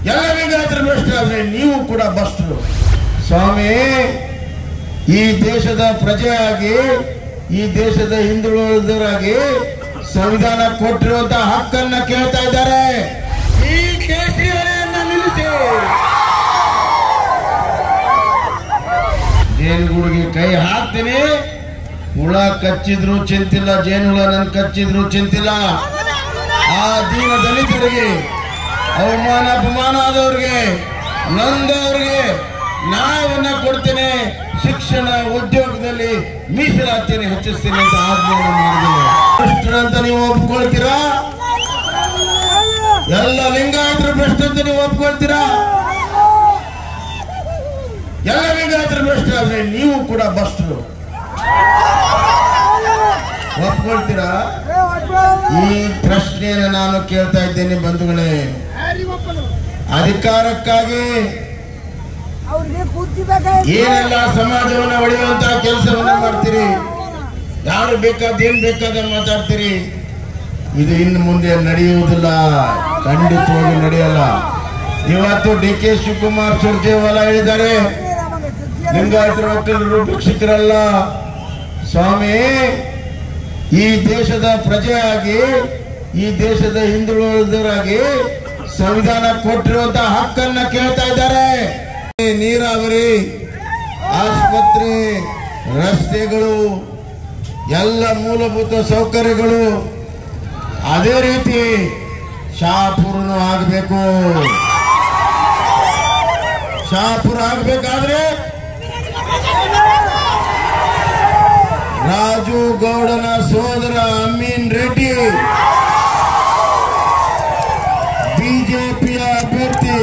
ಎಲ್ಲ ಲಿಂಗಾಯತರ ಭ್ರಷ್ಟ ಆದ್ರೆ ನೀವು ಕೂಡ ಭ್ರಷ್ಟರು ಸ್ವಾಮಿ ಈ ದೇಶದ ಪ್ರಜೆಯಾಗಿ ಈ ದೇಶದ ಹಿಂದುಳಿದವರಾಗಿ ಸಂವಿಧಾನ ಕೊಟ್ಟಿರುವಂತಹ ಹಕ್ಕನ್ನ ಕೇಳ್ತಾ ಇದ್ದಾರೆ ಈ ಕೇಸರಿಯನ್ನ ನಿಲ್ಲಿಸಿ ಜೇನುಗೂಡಿಗೆ ಕೈ ಹಾಕ್ತೀನಿ ಹುಳ ಕಚ್ಚಿದ್ರು ಚಿಂತಿಲ್ಲ ಜೇನುಹುಳ ನನ್ ಕಚ್ಚಿದ್ರು ಚಿಂತಿಲ್ಲ ಆ ದೀನ ದಲಿತರಿಗೆ ಅವಮಾನ ಅಪಮಾನ ಆದವ್ರಿಗೆ ನೊಂದವ್ರಿಗೆ ನ್ಯಾಯವನ್ನ ಕೊಡ್ತೇನೆ ಶಿಕ್ಷಣ ಉದ್ಯೋಗದಲ್ಲಿ ಮೀಸಲಾತಿಯನ್ನು ಹೆಚ್ಚಿಸ್ತೀನಿ ಅಂತ ಆಜ್ಞೆಯನ್ನು ಮಾಡಿದ್ದೇನೆ ಭ್ರಷ್ಟರು ಅಂತ ನೀವು ಒಪ್ಕೊಳ್ತೀರಾ ಎಲ್ಲ ಲಿಂಗಾಯತರು ಭ್ರಷ್ಟ ಅಂತ ನೀವು ಒಪ್ಕೊಳ್ತೀರಾ ಎಲ್ಲ ಲಿಂಗಾಯತರು ಭ್ರಷ್ಟ ಆದ್ರೆ ನೀವು ಕೂಡ ಭ್ರಷ್ಟರು ಒಪ್ಕೊಳ್ತೀರಾ ಈ ಪ್ರಶ್ನೆಯನ್ನು ನಾನು ಕೇಳ್ತಾ ಇದ್ದೇನೆ ಬಂಧುಗಳೇ ಅಧಿಕಾರಕ್ಕಾಗಿ ಅವ್ರಿಗೆ ಕುರ್ಚಿ ಬೇಕಾಗಿತ್ತು ಏನೆಲ್ಲ ಸಮಾಜವನ್ನ ಒಡೆಯುವಂತಹ ಕೆಲಸವನ್ನ ಮಾಡ್ತೀರಿ ಯಾರು ಬೇಕಾದ ಏನ್ ಬೇಕಾದ ಮಾತಾಡ್ತೀರಿ ಇದು ಇನ್ನು ಮುಂದೆ ನಡೆಯುವುದಿಲ್ಲ ಖಂಡಿತವಾಗಿ ನಡೆಯಲ್ಲ ಇವತ್ತು ಡಿ ಕೆ ಶಿವಕುಮಾರ್ ಸುರ್ಜೇವಾಲಾ ಹೇಳಿದ್ದಾರೆ ನಮಗೆ ಕುರ್ಚಿ ಲಿಂಗಾಯತರ ವಕೀಲರು ಭಿಕ್ಷುಕರಲ್ಲ ಸ್ವಾಮಿ ಈ ದೇಶದ ಪ್ರಜೆಯಾಗಿ ಈ ದೇಶದ ಹಿಂದುಳಿದವರಾಗಿ ಸಂವಿಧಾನ ಕೊಟ್ಟಿರುವಂತಹ ಹಕ್ಕನ್ನ ಕೇಳ್ತಾ ಇದ್ದಾರೆ ನೀರಾವರಿ ಆಸ್ಪತ್ರೆ ರಸ್ತೆಗಳು ಎಲ್ಲ ಮೂಲಭೂತ ಸೌಕರ್ಯಗಳು ಅದೇ ರೀತಿ ಶಾಪುರನು ಆಗಬೇಕು ಶಾಪುರ ಆಗಬೇಕಾದ್ರೆ ರಾಜು ಗೌಡನ ಸೋದರ ಅಮೀನ್ ರೆಡ್ಡಿ ಬಿಜೆಪಿಯ ಅಭ್ಯರ್ಥಿ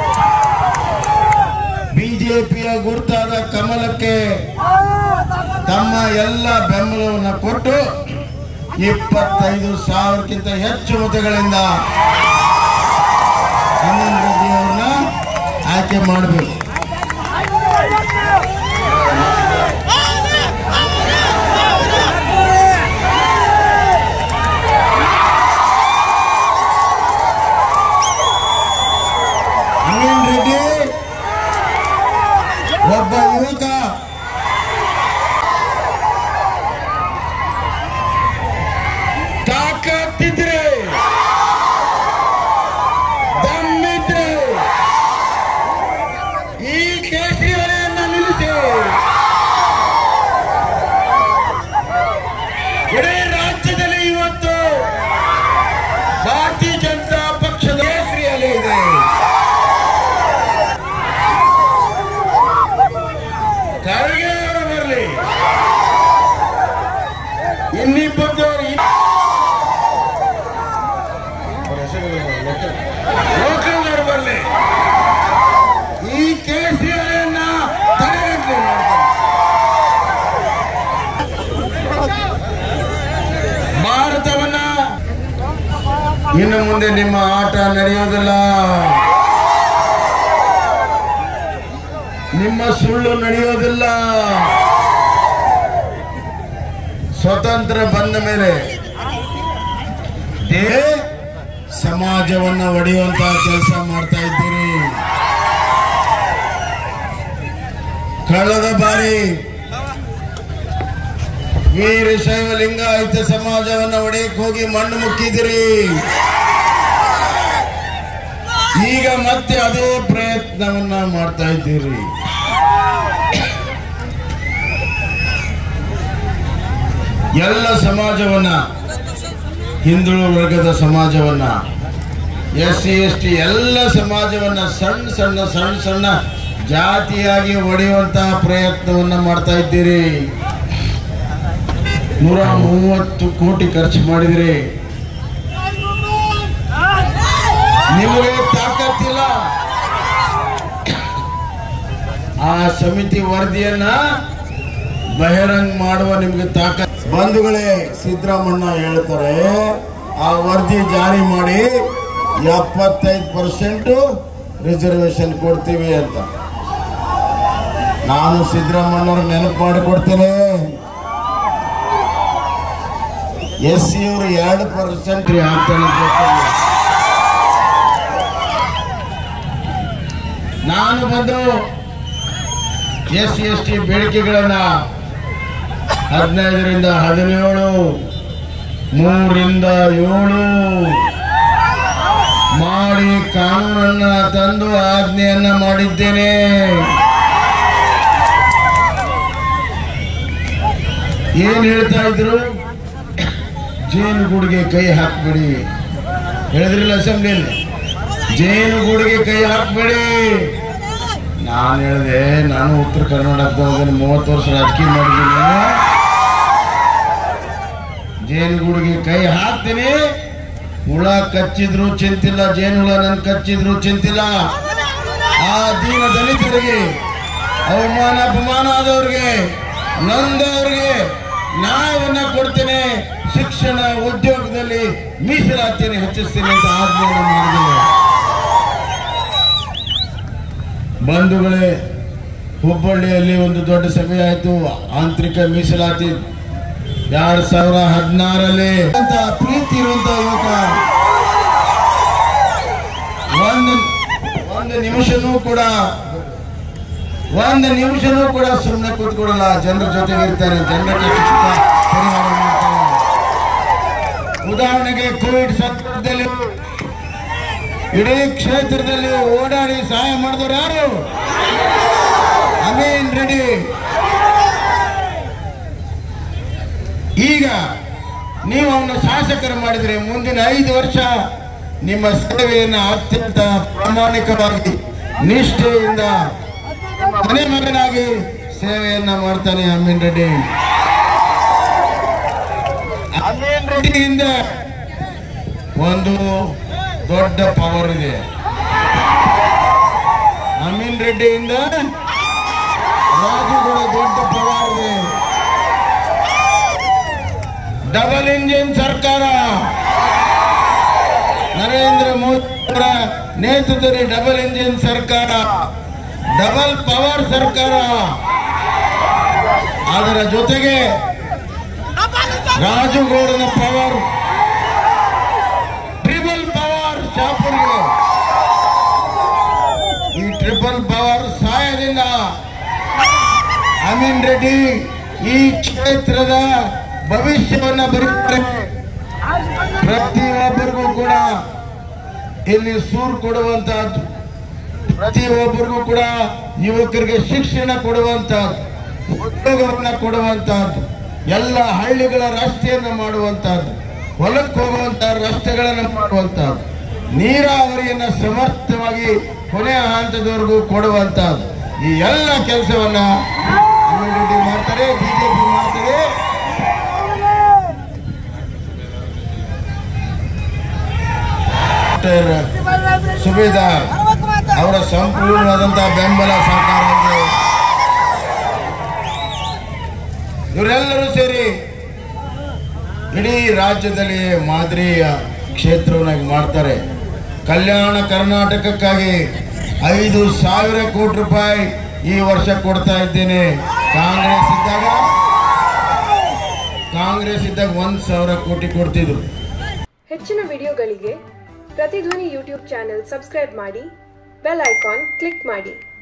ಬಿಜೆಪಿಯ ಗುರುತಾದ ಕಮಲಕ್ಕೆ ತಮ್ಮ ಎಲ್ಲ ಬೆಂಬಲವನ್ನು ಕೊಟ್ಟು ಇಪ್ಪತ್ತೈದು ಸಾವಿರಕ್ಕಿಂತ ಹೆಚ್ಚು ಮತಗಳಿಂದ ಅಮೀನ್ ರೆಡ್ಡಿ ಅವ್ರನ್ನ ಆಯ್ಕೆ ಮಾಡಬೇಕು ಅಮೀನ್ ರೆಡ್ಡಿ ಒಬ್ಬ ಯುವಕ ತಾಕತ್ತಿದ್ರೆ ದಮ್ಮಿದ್ರೆ ಈ ಕೇಸರಿಯನ್ನ ನಿಲ್ಲಿಸಿ ಇಡೀ ರಾಜ್ಯದಲ್ಲಿ ಇವತ್ತು ಭಾರತೀಯ ಜನತಾ ಪಕ್ಷದ ಕೇಸರಿ ಅಲೆ ಇದೆ ಖರ್ಗೆ ಅವರು ಬರಲಿ ಇನ್ನಿಬ್ಬರು ಲೋಕಲ್ನವರು ಬರಲಿ ಈ ಕೇಸಿಯನ್ನ ತಡೆಗಟ್ಟಲಿ ಭಾರತವನ್ನ ಇನ್ನು ಮುಂದೆ ನಿಮ್ಮ ಆಟ ನಡೆಯೋದಿಲ್ಲ ನಿಮ್ಮ ಸುಳ್ಳು ನಡೆಯೋದಿಲ್ಲ ಸ್ವತಂತ್ರ ಬಂದ ಮೇಲೆ ದೇ ಸಮಾಜವನ್ನ ಒಡೆಯುವಂತಹ ಕೆಲಸ ಮಾಡ್ತಾ ಇದ್ದೀರಿ ಕಳೆದ ಬಾರಿ ವೀರಶೈವ ಲಿಂಗಾಯತ ಸಮಾಜವನ್ನ ಒಡೆಯಕ್ಕೆ ಹೋಗಿ ಮಣ್ಣು ಮುಕ್ಕಿದಿರಿ ಈಗ ಮತ್ತೆ ಅದೇ ಪ್ರಯತ್ನವನ್ನ ಮಾಡ್ತಾ ಇದ್ದೀರಿ ಎಲ್ಲ ಸಮಾಜವನ್ನ ಹಿಂದುಳಿದ ವರ್ಗದ ಸಮಾಜವನ್ನ ಎಸ್ ಸಿ ಎಸ್ ಟಿ ಎಲ್ಲ ಸಮಾಜವನ್ನ ಸಣ್ಣ ಸಣ್ಣ ಸಣ್ಣ ಸಣ್ಣ ಜಾತಿಯಾಗಿ ಒಡೆಯುವಂತಹ ಪ್ರಯತ್ನವನ್ನ ಮಾಡ್ತಾ ಇದ್ದೀರಿ ನೂರ ಮೂವತ್ತು ಕೋಟಿ ಖರ್ಚು ಮಾಡಿದಿರಿ ನಿಮಗೆ ತಾಕತ್ತಿಲ್ಲ ಆ ಸಮಿತಿ ವರದಿಯನ್ನ ಬಹಿರಂಗ ಮಾಡುವ ನಿಮಗೆ ತಾಕತ್ ಬಂಧುಗಳೇ ಸಿದ್ದರಾಮಣ್ಣ ಹೇಳ್ತಾರೆ ಆ ವರದಿ ಜಾರಿ ಮಾಡಿ ಎಪ್ಪತ್ತೈದು ಪರ್ಸೆಂಟ್ ರಿಸರ್ವೇಶನ್ ಕೊಡ್ತೀವಿ ಅಂತ ನಾನು ಸಿದ್ದರಾಮಣ್ಣವ್ರ ನೆನಪು ಮಾಡಿಕೊಡ್ತೇನೆ ಎಸ್ ಸಿ ಅವರು ಎರಡು ಪರ್ಸೆಂಟ್ ಆಗ್ತಾನೆ ಅಂತ ಗೊತ್ತಿಲ್ಲ. ನಾನು ಬಂದು ಎಸ್ ಸಿ ಎಸ್ ಟಿ ಬೇಡಿಕೆಗಳನ್ನ ಹದಿನೈದರಿಂದ ಹದಿನೇಳು ಮೂರರಿಂದ ಏಳು ಮಾಡಿ ಕಾನೂನನ್ನ ತಂದು ಆಜ್ಞೆಯನ್ನ ಮಾಡಿದ್ದೇನೆ ಏನ್ ಹೇಳ್ತಾ ಇದ್ರು ಜೇನುಗೂಡಿಗೆ ಕೈ ಹಾಕ್ಬಿಡಿ ಹೇಳಿದ್ರಿಲ್ಲ ಅಸೆಂಬ್ಲಿಯಲ್ಲಿ ಜೇನುಗೂಡಿಗೆ ಕೈ ಹಾಕ್ಬೇಡಿ ನಾನು ಹೇಳಿದೆ ನಾನು ಉತ್ತರ ಕರ್ನಾಟಕದಾಗ ಮೂವತ್ತು ವರ್ಷ ರಾಜಕೀಯ ಮಾಡಿದ್ದೀನಿ ಜೇನುಗೂಡಿಗೆ ಕೈ ಹಾಕ್ತೀನಿ ಹುಳ ಕಚ್ಚಿದ್ರು ಚಿಂತಿಲ್ಲ ಜೇನುಹುಳ ನನ್ ಕಚ್ಚಿದ್ರು ಚಿಂತಿಲ್ಲ ಆ ದೀನ ದಲಿತರಿಗೆ ಅವಮಾನ ಅಪಮಾನ ಆದವ್ರಿಗೆ ನೊಂದವ್ರಿಗೆ ನ್ಯಾಯವನ್ನ ಕೊಡ್ತೇನೆ ಶಿಕ್ಷಣ ಉದ್ಯೋಗದಲ್ಲಿ ಮೀಸಲಾತಿಯನ್ನು ಹೆಚ್ಚಿಸ್ತೀನಿ ಅಂತ ಆಜ್ಞೆಯನ್ನು ಮಾಡಿದ್ದೇನೆ ಬಂಧುಗಳೇ ಹುಬ್ಬಳ್ಳಿಯಲ್ಲಿ ಒಂದು ದೊಡ್ಡ ಸಭೆ ಆಯಿತು ಆಂತರಿಕ ಮೀಸಲಾತಿ ಎರಡ್ ಸಾವಿರ ಹದಿನಾರಲ್ಲಿ ಅಂತ ಪ್ರೀತಿ ಇರುವಂತ ಯುವಕ ಒಂದು ಒಂದು ನಿಮಿಷನೂ ಕೂಡ ಒಂದು ನಿಮಿಷನೂ ಕೂಡ ಸುಮ್ಮನೆ ಕೂತ್ಕೊಡಲ್ಲ ಜನರ ಜೊತೆಗೆ ಇರ್ತಾರೆ ಜನರ ಕಷ್ಟ ಸುಖ ಪರಿಹಾರ ಮಾಡ್ತಾರೆ ಉದಾಹರಣೆಗೆ ಕೋವಿಡ್ ಸಂದರ್ಭದಲ್ಲಿ ಇಡೀ ಕ್ಷೇತ್ರದಲ್ಲಿ ಓಡಾಡಿ ಸಹಾಯ ಮಾಡಿದವರು ಯಾರು ಅಮೀನ್ ರೆಡ್ಡಿ ಈಗ ನೀವು ಅವನ್ನ ಶಾಸಕರು ಮಾಡಿದ್ರೆ ಮುಂದಿನ ಐದು ವರ್ಷ ನಿಮ್ಮ ಸೇವೆಯನ್ನು ಅತ್ಯಂತ ಪ್ರಾಮಾಣಿಕವಾಗಿ ನಿಷ್ಠೆಯಿಂದ ಮನೆ ಮಗನಾಗಿ ಸೇವೆಯನ್ನ ಮಾಡ್ತಾನೆ ಅಮೀನ್ ರೆಡ್ಡಿ ಅಮೀನ್ ರೆಡ್ಡಿಯಿಂದ ಒಂದು ದೊಡ್ಡ ಪವರ್ ಇದೆ ಅಮೀನ್ ರೆಡ್ಡಿಯಿಂದ ರಾಜುಗಳ ದೊಡ್ಡ ಪವರ್ ಇದೆ ಡಬಲ್ ಇಂಜಿನ್ ಸರ್ಕಾರ ನರೇಂದ್ರ ಮೋದಿ ಅವರ ನೇತೃತ್ವದಲ್ಲಿ ಡಬಲ್ ಇಂಜಿನ್ ಸರ್ಕಾರ ಡಬಲ್ ಪವರ್ ಸರ್ಕಾರ ಅದರ ಜೊತೆಗೆ ರಾಜುಗೌಡನ ಪವರ್ ಟ್ರಿಬಲ್ ಪವರ್ ಶಾಪುರ್ಗೆ ಈ ಟ್ರಿಬಲ್ ಪವರ್ ಸಹಾಯದಿಂದ ಅಮೀನ್ ರೆಡ್ಡಿ ಈ ಕ್ಷೇತ್ರದ ಭವಿಷ್ಯವನ್ನ ಬರೀತಾರೆ ಪ್ರತಿಯೊಬ್ಬರಿಗೂ ಕೂಡ ಇಲ್ಲಿ ಸೂರು ಕೊಡುವಂತಹದ್ದು ಪ್ರತಿಯೊಬ್ಬರಿಗೂ ಕೂಡ ಯುವಕರಿಗೆ ಶಿಕ್ಷಣ ಕೊಡುವಂತಹದ್ದು ಉದ್ಯೋಗವನ್ನ ಕೊಡುವಂತಹದ್ದು ಎಲ್ಲ ಹಳ್ಳಿಗಳ ರಸ್ತೆಯನ್ನು ಮಾಡುವಂತಹದ್ದು ಹೊಲಕ್ಕೆ ಹೋಗುವಂತಹ ರಸ್ತೆಗಳನ್ನು ಮಾಡುವಂತಹದ್ದು ನೀರಾವರಿಯನ್ನ ಸಮರ್ಥವಾಗಿ ಕೊನೆಯ ಹಂತದವರೆಗೂ ಕೊಡುವಂತಹದ್ದು ಈ ಎಲ್ಲ ಕೆಲಸವನ್ನ ಅಮೀನ್ ರೆಡ್ಡಿ ಮಾಡ್ತಾರೆ ಬಿಜೆಪಿ ಮಾಡ್ತಾರೆ ಡಾಕ್ಟರ್ ಸುಬೇದಾರ್ ಅವರ ಸಂಪೂರ್ಣವಾದಂತಹ ಬೆಂಬಲ ಸಹಕಾರ ಇದೆ ಇವರೆಲ್ಲರೂ ಸೇರಿ ಇಡೀ ರಾಜ್ಯದಲ್ಲಿ ಮಾದರಿಯ ಕ್ಷೇತ್ರವನ್ನಾಗಿ ಮಾಡ್ತಾರೆ ಕಲ್ಯಾಣ ಕರ್ನಾಟಕಕ್ಕಾಗಿ ಐದು ಸಾವಿರ ಕೋಟಿ ರೂಪಾಯಿ ಈ ವರ್ಷ ಕೊಡ್ತಾ ಇದ್ದೇನೆ ಕಾಂಗ್ರೆಸ್ ಇದ್ದಾಗ ಕಾಂಗ್ರೆಸ್ ಇದ್ದಾಗ ಒಂದ್ ಸಾವಿರ ಕೋಟಿ ಕೊಡ್ತಿದ್ರು ಹೆಚ್ಚಿನ ವಿಡಿಯೋಗಳಿಗೆ ಪ್ರತಿಧ್ವನಿ ಯೂಟ್ಯೂಬ್ ಚಾನೆಲ್ ಸಬ್ಸ್ಕ್ರೈಬ್ ಮಾಡಿ ಬೆಲ್ ಐಕಾನ್ ಕ್ಲಿಕ್ ಮಾಡಿ